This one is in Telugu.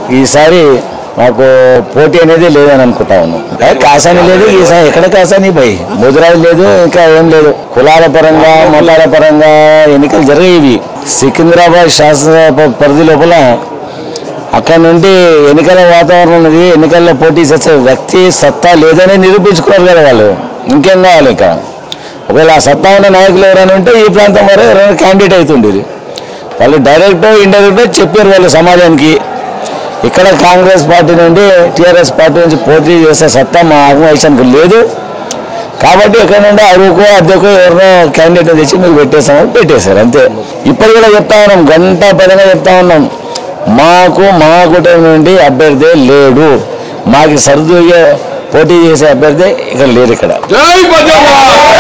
ఈసారి మాకు పోటీ అనేది లేదని అనుకుంటా ఉన్నాం ఏ, కాసాని లేదు ఈసారి ఎక్కడ కాసాని పోయి ముదిరాజు లేదు ఇంకా ఏం లేదు కులాల పరంగా మతాల పరంగా ఎన్నికలు జరిగేవి సికింద్రాబాద్ శాసన ప- పరిధి లోపల అక్కడ నుండి ఎన్నికల వాతావరణం ఉన్నది ఎన్నికల్లో పోటీ చేసే వ్యక్తి సత్తా లేదని నిరూపించుకోరు కదా వాళ్ళు ఇంకేం కావాలి ఇంకా ఒకవేళ ఆ సత్తా ఉన్న నాయకులు ఎవరైనా ఉంటే ఈ ప్రాంతం వారు ఎవరైనా క్యాండిడేట్ అవుతుండేది వాళ్ళు డైరెక్ట్ ఇండైరెక్ట్ చెప్పారు వాళ్ళు సమాజానికి ఇక్కడ కాంగ్రెస్ పార్టీ నుండి టీఆర్ఎస్ పార్టీ నుంచి పోటీ చేసే సత్తా మా ఆర్గనైజేషన్కి లేదు కాబట్టి ఇక్కడ నుండి అరువుకో అద్దెకో ఎవరినో క్యాండిడేట్ తెచ్చి మీకు పెట్టేస్తామని పెట్టేశారు అంతే ఇప్పుడు కూడా చెప్తా ఉన్నాం గంట పరంగా చెప్తా ఉన్నాం మాకు మా కుటుంబం నుండి అభ్యర్థి లేడు మాకు సర్దు పోటీ చేసే అభ్యర్థి ఇక్కడ లేరు ఇక్కడ జై ప్రజావాణి